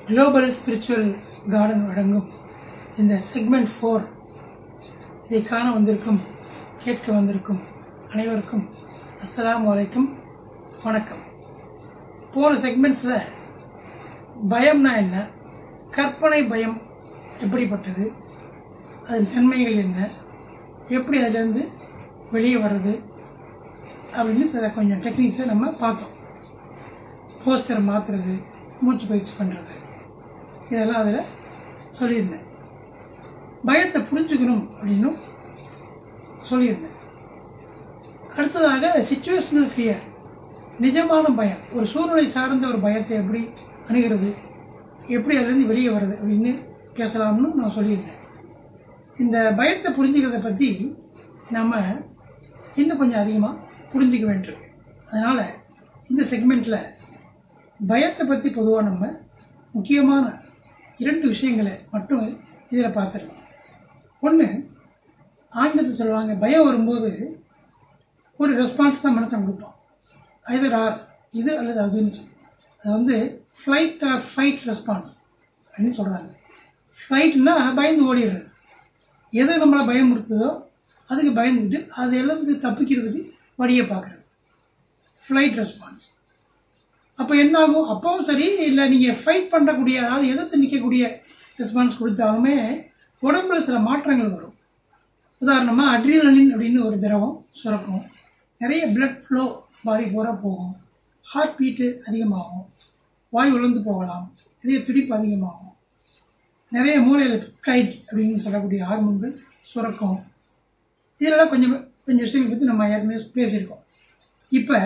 global spiritual garden வழங்கும் இந்த segment four இதை காண வந்திருக்கும் கேட்க வந்திருக்கும் அனைவருக்கும் அஸ்ஸலாமு அலைக்கும் வணக்கம் போன செக்மெண்ட்ஸில் பயம்னா என்ன கற்பனை பயம் எப்படிப்பட்டது அதன் தன்மைகள் என்ன எப்படி அதிலேருந்து வெளியே வர்றது அப்படின்னு சில கொஞ்சம் டெக்னிக்ஸை நம்ம பார்த்தோம் போஸ்டர் மாற்றுறது மூச்சு பயிற்சி பண்ணுறது இதெல்லாம் அதில் சொல்லியிருந்தேன் பயத்தை புரிஞ்சுக்கணும் அப்படின்னும் சொல்லியிருந்தேன் அடுத்ததாக சுச்சுவேஷனல் ஃபியர் நிஜமான பயம் ஒரு சூழ்நிலை சார்ந்த ஒரு பயத்தை எப்படி அணுகிறது எப்படி அதுலேருந்து வெளியே வருது அப்படின்னு பேசலாம்னு நான் சொல்லியிருந்தேன் இந்த பயத்தை புரிஞ்சுக்கிறத பற்றி நம்ம இன்னும் கொஞ்சம் அதிகமாக புரிஞ்சிக்க வேண்டியிருக்கு அதனால் இந்த செக்மெண்ட்டில் பயத்தை பற்றி பொதுவாக நம்ம முக்கியமான இரண்டு விஷயங்களை மட்டும் இதில் பார்த்துடலாம் ஒன்று ஆங்கிலத்தில் சொல்லுவாங்க பயம் வரும்போது ஒரு ரெஸ்பான்ஸ் தான் மனசை கொடுப்போம் ஐதர் ஆர் இது அல்லது அதுன்னு சொல்லி அது வந்து ஃப்ளைட் ஆர் ஃபைட் ரெஸ்பான்ஸ் அப்படின்னு சொல்கிறாங்க ஃப்ளைட்னா பயந்து ஓடிடுறது எது நம்மளை பயமுறுத்துதோ அதுக்கு பயந்துக்கிட்டு அது எல்லாம் தப்பிக்கிறதுக்கு வழியை பார்க்குறது ஃப்ளைட் ரெஸ்பான்ஸ் அப்போ என்ன ஆகும் அப்பவும் சரி இல்லை நீங்கள் ஃபைட் பண்ணக்கூடிய அதாவது எதிர்த்து நிற்கக்கூடிய ரெஸ்பான்ஸ் கொடுத்தாலுமே உடம்புல சில மாற்றங்கள் வரும் உதாரணமாக அட்ரினலின் அப்படின்னு ஒரு திரவம் சுரக்கும் நிறைய பிளட் ஃப்ளோ பாடி பூரா போகும் ஹார்ட் பீட்டு அதிகமாகும் வாய் உலர்ந்து போகலாம் இதய துடிப்பு அதிகமாகும் நிறைய மூளையில் கைட்ஸ் அப்படின்னு சொல்லக்கூடிய ஹார்மோன்கள் சுரக்கும் இதெல்லாம் கொஞ்சம் கொஞ்சம் விஷயங்களை பற்றி நம்ம ஏற்கனவே பேசியிருக்கோம் இப்போ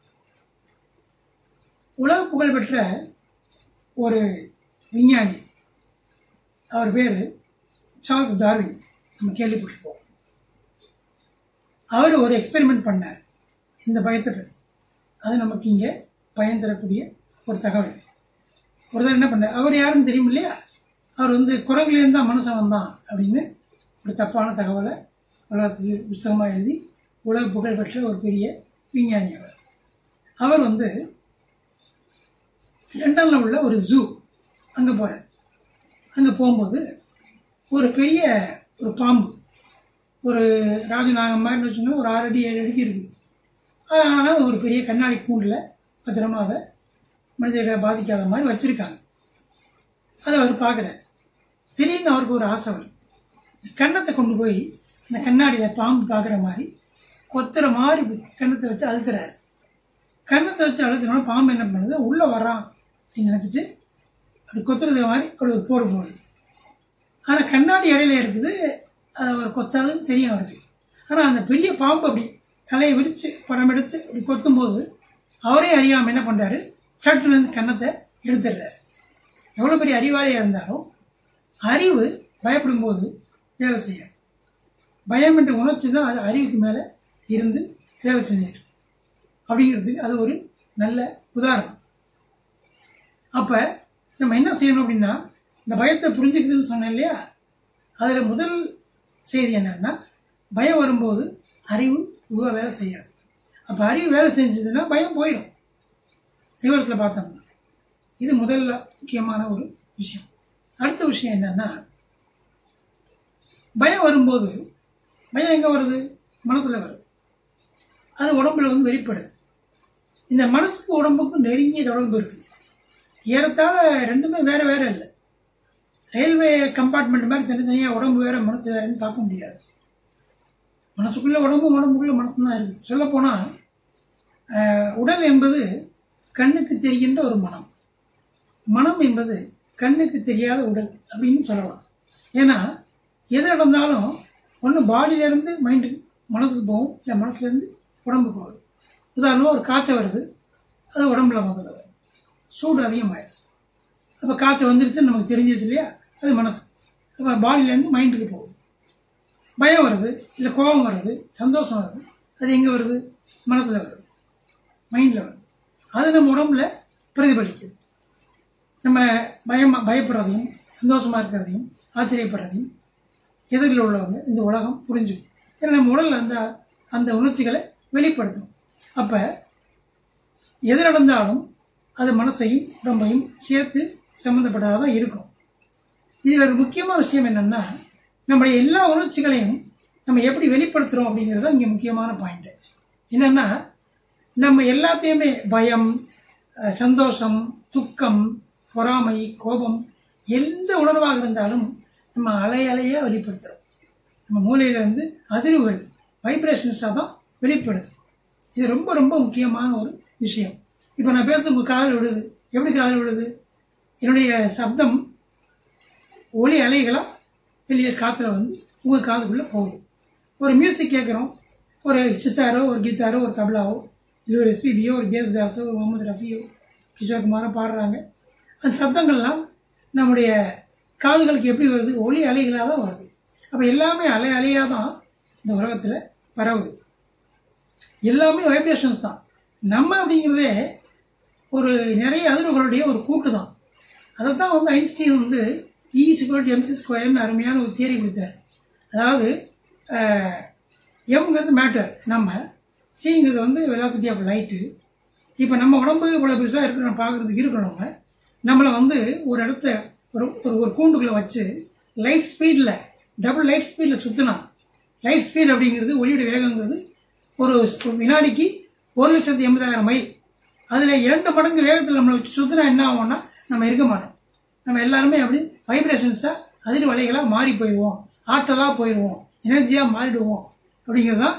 உலக புகழ்பெற்ற ஒரு விஞ்ஞானி அவர் பேர் சார்ல்ஸ் டார்வின் நம்ம கேள்விப்பட்டிருப்போம் அவர் ஒரு எக்ஸ்பெரிமெண்ட் பண்ணார் இந்த பயத்தை பற்றி அது நமக்கு இங்கே பயன் தரக்கூடிய ஒரு தகவல் ஒரு தடவை என்ன பண்ணார் அவர் யாருன்னு தெரியும் இல்லையா அவர் வந்து குரங்குலேருந்து தான் மனுஷன் வந்தான் அப்படின்னு ஒரு தப்பான தகவலை உலகத்துக்கு புத்தகமாக எழுதி உலக புகழ்பெற்ற ஒரு பெரிய விஞ்ஞானி அவர் அவர் வந்து லண்டனில் உள்ள ஒரு ஜூ அங்கே போகிறார் அங்கே போகும்போது ஒரு பெரிய ஒரு பாம்பு ஒரு ராஜநாகம் மாதிரி வச்சுக்கோங்க ஒரு ஆறு அடி ஏழு அடிக்கு இருக்குது ஆனால் ஒரு பெரிய கண்ணாடி கூண்டில் பத்திரமா அதை மனிதர்களை பாதிக்காத மாதிரி வச்சுருக்காங்க அதை அவர் பார்க்குறார் திடீர்னு அவருக்கு ஒரு ஆசை வரும் கன்னத்தை கொண்டு போய் இந்த கண்ணாடியில் பாம்பு பார்க்குற மாதிரி கொத்துற மாதிரி கன்னத்தை வச்சு அழுத்துறாரு கன்னத்தை வச்சு அழுத்தினோட பாம்பு என்ன பண்ணுது உள்ளே வரான் அப்படின்னு நினச்சிட்டு அப்படி கொத்துறது மாதிரி அப்படி ஒரு போடு போடுது ஆனால் கண்ணாடி இடையில இருக்குது அது அவர் கொத்தாதுன்னு தெரியும் அவருக்கு ஆனால் அந்த பெரிய பாம்பு அப்படி தலையை விரித்து படம் எடுத்து அப்படி கொத்தும்போது அவரே அறியாமல் என்ன பண்ணுறாரு சட்டுலேருந்து கன்னத்தை எடுத்துடுறாரு எவ்வளோ பெரிய அறிவாளியாக இருந்தாலும் அறிவு பயப்படும் போது வேலை செய்யாது பயம் என்ற உணர்ச்சி தான் அது அறிவுக்கு மேலே இருந்து வேலை செஞ்சிட்டு அப்படிங்கிறதுக்கு அது ஒரு நல்ல உதாரணம் அப்போ நம்ம என்ன செய்யணும் அப்படின்னா இந்த பயத்தை புரிஞ்சுக்குதுன்னு சொன்னேன் இல்லையா அதில் முதல் செய்தி என்னன்னா பயம் வரும்போது அறிவு பொதுவாக வேலை செய்யாது அப்போ அறிவு வேலை செஞ்சதுன்னா பயம் போயிடும் ரிவர்ஸில் பார்த்தோம்னா இது முதல்ல முக்கியமான ஒரு விஷயம் அடுத்த விஷயம் என்னன்னா பயம் வரும்போது பயம் எங்கே வருது மனசில் வருது அது உடம்புல வந்து வெளிப்படுது இந்த மனசுக்கு உடம்புக்கும் நெருங்கிய தொடர்பு இருக்குது ஏறத்தாழ ரெண்டுமே வேற வேற இல்லை ரயில்வே கம்பார்ட்மெண்ட் மாதிரி தனித்தனியாக உடம்பு வேற மனசு வேறன்னு பார்க்க முடியாது மனசுக்குள்ள உடம்பு உடம்புக்குள்ள மனசு தான் இருக்குது சொல்லப்போனால் உடல் என்பது கண்ணுக்கு தெரிகின்ற ஒரு மனம் மனம் என்பது கண்ணுக்கு தெரியாத உடல் அப்படின்னு சொல்லலாம் ஏன்னா எது நடந்தாலும் ஒன்று பாடியிலேருந்து மைண்டுக்கு மனசுக்கு போகும் இல்லை மனசுலேருந்து உடம்புக்கு வரும் உதாரணமாக ஒரு காய்ச்சல் வருது அது உடம்புல முதல்ல வருது சூடு அதிகமாயிடுது அப்போ காய்ச்சல் வந்துருச்சுன்னு நமக்கு தெரிஞ்சிச்சு இல்லையா அது மனசு அப்போ பாடியிலேருந்து மைண்டுக்கு போகுது பயம் வருது இல்லை கோபம் வருது சந்தோஷம் வருது அது எங்கே வருது மனசில் வருது மைண்டில் வருது அது நம்ம உடம்புல பிரதிபலிக்குது நம்ம பயம் பயப்படுறதையும் சந்தோஷமாக இருக்கிறதையும் ஆச்சரியப்படுறதையும் எதிரில் உள்ளவங்க இந்த உலகம் புரிஞ்சுக்கும் ஏன்னா நம்ம உடல் அந்த அந்த உணர்ச்சிகளை வெளிப்படுத்தும் அப்போ எது நடந்தாலும் அது மனசையும் உடம்பையும் சேர்த்து சம்மந்தப்பட்டதாக தான் இருக்கும் இதில் ஒரு முக்கியமான விஷயம் என்னன்னா நம்முடைய எல்லா உணர்ச்சிகளையும் நம்ம எப்படி வெளிப்படுத்துகிறோம் அப்படிங்கிறது தான் இங்கே முக்கியமான பாயிண்ட் என்னன்னா நம்ம எல்லாத்தையுமே பயம் அஹ், சந்தோஷம் துக்கம் பொறாமை கோபம் எந்த உணர்வாக இருந்தாலும் நம்ம அலை அலையாக வெளிப்படுத்துகிறோம் நம்ம மூளையில இருந்து அதிர்வுகள் வைப்ரேஷன்ஸாக தான் வெளிப்படுது இது ரொம்ப ரொம்ப முக்கியமான ஒரு விஷயம் இப்போ நான் பேசுறது உங்கள் காதல் விடுது எப்படி காதல் விடுது என்னுடைய சப்தம் ஒலி அலைகளாக வெளியே காற்றுல வந்து உங்கள் காதுக்குள்ளே போகுது ஒரு மியூசிக் கேட்குறோம் ஒரு சித்தாரோ ஒரு கீதாரோ ஒரு தபலாவோ இல்லை ஒரு எஸ்பிபியோ ஒரு ஜேசுதாஸோ ஒரு முகமது ரஃபியோ கிஷோர் குமாரோ பாடுறாங்க அந்த சப்தங்கள்லாம் நம்முடைய காதுகளுக்கு எப்படி வருது ஒலி அலைகளாக தான் வருது அப்போ எல்லாமே அலை அலையாக தான் இந்த உலகத்தில் பரவுது எல்லாமே வைப்ரேஷன்ஸ் தான் நம்ம அப்படிங்கிறதே ஒரு நிறைய அதிர்வுகளுடைய ஒரு கூட்டு தான் அதை தான் வந்து ஐன்ஸ்டீன் வந்து இ சிக்வல் எம்சி ஸ்கொயர்னு அருமையான ஒரு தியரி கொடுத்தார் அதாவது எம்ங்கிறது மேட்டர் நம்ம சிங்கிறது வந்து வெலாசிட்டி ஆஃப் லைட்டு இப்போ நம்ம உடம்பு இவ்வளோ பெருசாக இருக்கிற பார்க்குறதுக்கு இருக்கிறோம் நம்ம நம்மளை வந்து ஒரு இடத்த ஒரு ஒரு ஒரு கூண்டுக்குள்ளே வச்சு லைட் ஸ்பீடில் டபுள் லைட் ஸ்பீடில் சுற்றினா லைட் ஸ்பீட் அப்படிங்கிறது ஒளியோட வேகங்கிறது ஒரு ஒரு வினாடிக்கு ஒரு லட்சத்தி எண்பதாயிரம் மைல் அதில் இரண்டு மடங்கு வேகத்தில் நம்மளை வச்சு சுற்றினா என்ன ஆகும்னா நம்ம இருக்க மாட்டோம் நம்ம எல்லாருமே அப்படி வைப்ரேஷன்ஸாக அதிர் வலைகளாக மாறி போயிடுவோம் ஆற்றலாக போயிடுவோம் எனர்ஜியாக மாறிடுவோம் அப்படிங்கிறது தான்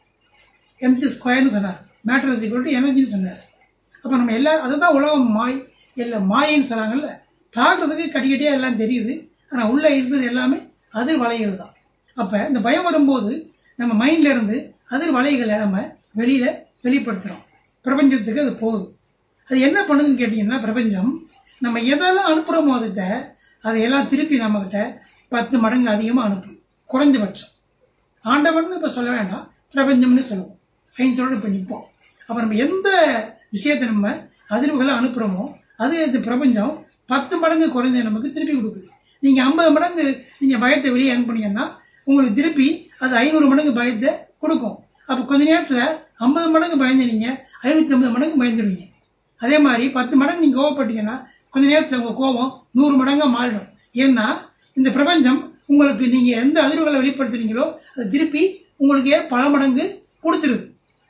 எம்சி ஸ்கொயர்னு சொன்னார் மேட்டர் இஸ் ஈக்குவல் டு எனர்ஜின்னு சொன்னார் அப்போ நம்ம எல்லாரும் அதுதான் உலகம் மாய் இல்லை மாயின்னு சொன்னாங்கல்ல பார்க்குறதுக்கு கட்டிக்கிட்டே எல்லாம் தெரியுது ஆனால் உள்ளே இருந்தது எல்லாமே அதிர் வலைகள் தான் அப்போ இந்த பயம் வரும்போது நம்ம மைண்ட்ல இருந்து அதிர் வலைகளை நம்ம வெளியில் வெளிப்படுத்துகிறோம் பிரபஞ்சத்துக்கு அது போகுது அது என்ன பண்ணுதுன்னு கேட்டிங்கன்னா பிரபஞ்சம் நம்ம எதெல்லாம் அனுப்புகிறோமோ அதுகிட்ட அதையெல்லாம் திருப்பி நம்மக்கிட்ட பத்து மடங்கு அதிகமாக அனுப்புது குறைஞ்சபட்சம் ஆண்டவன் இப்போ சொல்ல வேண்டாம் பிரபஞ்சம்னு சொல்லுவோம் சயின்ஸோட இப்போ நிற்போம் அப்போ நம்ம எந்த விஷயத்தை நம்ம அதிர்வுகளை அனுப்புகிறோமோ அது இது பிரபஞ்சம் பத்து மடங்கு குறைஞ்ச நமக்கு திருப்பி கொடுக்குது நீங்கள் ஐம்பது மடங்கு நீங்கள் பயத்தை வெளியே அனுப்புனீங்கன்னா உங்களுக்கு திருப்பி அது ஐநூறு மடங்கு பயத்தை கொடுக்கும் அப்போ கொஞ்ச நேரத்தில் ஐம்பது மடங்கு பயந்து நீங்கள் ஐநூற்றி ஐம்பது மடங்கு பயந்துடுவீங்க அதே மாதிரி பத்து மடங்கு நீங்கள் கோவப்பட்டீங்கன்னா கொஞ்ச நேரத்தில் உங்கள் கோபம் நூறு மடங்காக மாறிடும் ஏன்னா இந்த பிரபஞ்சம் உங்களுக்கு நீங்கள் எந்த அதிர்வுகளை வெளிப்படுத்துறீங்களோ அது திருப்பி உங்களுக்கே பல மடங்கு கொடுத்துருது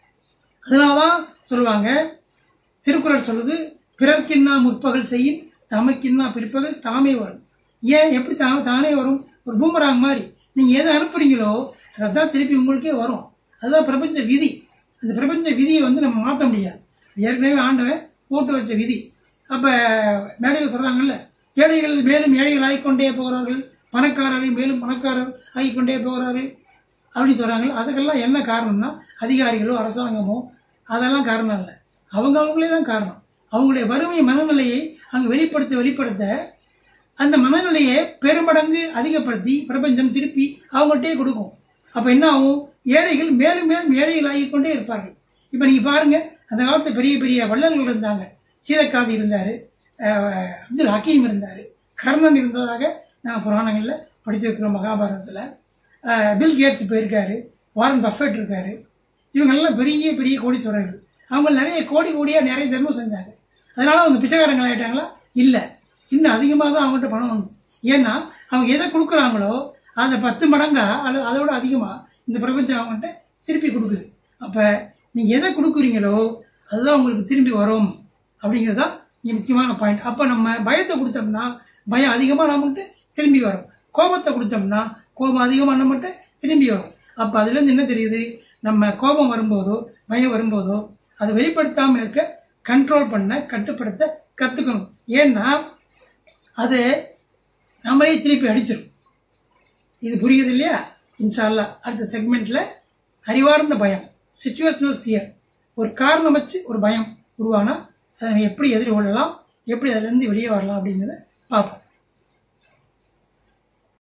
அதனால தான் சொல்லுவாங்க திருக்குறள் சொல்லுது பிறர்க்கின்னா முற்பகல் செய்யும் தமக்கின்னா பிற்பகல் தாமே வரும் ஏன் எப்படி தா தானே வரும் ஒரு பூமராங் மாதிரி நீங்கள் எதை அனுப்புறீங்களோ அதான் திருப்பி உங்களுக்கே வரும் அதுதான் பிரபஞ்ச விதி அந்த பிரபஞ்ச விதியை வந்து நம்ம மாற்ற முடியாது ஏற்கனவே ஆண்டவன் போட்டு வச்ச விதி அப்போ மேடையில் சொல்கிறாங்கல்ல ஏழைகள் மேலும் ஏழைகள் ஆகிக்கொண்டே போகிறார்கள் பணக்காரர்கள் மேலும் பணக்காரர் ஆகிக்கொண்டே போகிறார்கள் அப்படின்னு சொல்கிறாங்க அதுக்கெல்லாம் என்ன காரணம்னா அதிகாரிகளோ அரசாங்கமோ அதெல்லாம் காரணம் இல்லை அவங்க அவங்களே தான் காரணம் அவங்களுடைய வறுமை மனநிலையை அங்கே வெளிப்படுத்த வெளிப்படுத்த அந்த மனநிலையை பெருமடங்கு அதிகப்படுத்தி பிரபஞ்சம் திருப்பி அவங்கள்ட்டே கொடுக்கும் அப்போ என்ன ஆகும் ஏழைகள் மேலும் மேலும் ஏழைகள் ஆகிக்கொண்டே இருப்பார்கள் இப்போ நீங்கள் பாருங்க அந்த காலத்தில் பெரிய பெரிய வள்ளல்கள் இருந்தாங்க சீதக்காதி இருந்தார் அப்துல் ஹக்கீம் இருந்தார் கர்ணன் இருந்ததாக நாங்கள் புராணங்களில் படிச்சிருக்கிறோம் மகாபாரதத்தில் பில் கேட்ஸ் போயிருக்காரு வாரன் பஃபெட் இருக்காரு இவங்கெல்லாம் பெரிய பெரிய கோடீஸ்வரர்கள் அவங்க நிறைய கோடி கோடியாக நிறைய தர்மம் செஞ்சாங்க அதனால அவங்க பிச்சைக்காரங்கள் ஆயிட்டாங்களா இல்லை இன்னும் அதிகமாக தான் அவங்ககிட்ட பணம் வந்து ஏன்னா அவங்க எதை கொடுக்குறாங்களோ அதை பத்து மடங்கா அல்லது அதோட அதிகமாக இந்த பிரபஞ்சம் அவங்ககிட்ட திருப்பி கொடுக்குது அப்போ நீங்கள் எதை கொடுக்குறீங்களோ அதுதான் உங்களுக்கு திரும்பி வரும் அப்படிங்கிறது தான் இங்க முக்கியமான பாயிண்ட் அப்போ நம்ம பயத்தை கொடுத்தோம்னா பயம் அதிகமாக நம்மகிட்ட திரும்பி வரும் கோபத்தை கொடுத்தோம்னா கோபம் அதிகமாக நம்மகிட்ட திரும்பி வரும் அப்போ அதுலேருந்து என்ன தெரியுது நம்ம கோபம் வரும்போதோ பயம் வரும்போதோ அதை வெளிப்படுத்தாமல் இருக்க கண்ட்ரோல் பண்ண கட்டுப்படுத்த கற்றுக்கணும் ஏன்னா அது நம்மளே திருப்பி அடிச்சிடும் இது புரியுது இல்லையா இன்ஷால்லா அடுத்த செக்மெண்ட்ல அறிவார்ந்த பயம் சுச்சுவேஷனல் ஃபியர் ஒரு காரணம் வச்சு ஒரு பயம் உருவானா அதை எப்படி எதிர்கொள்ளலாம் எப்படி அதிலிருந்து வெளியே வரலாம் அப்படிங்கிறத பார்ப்போம்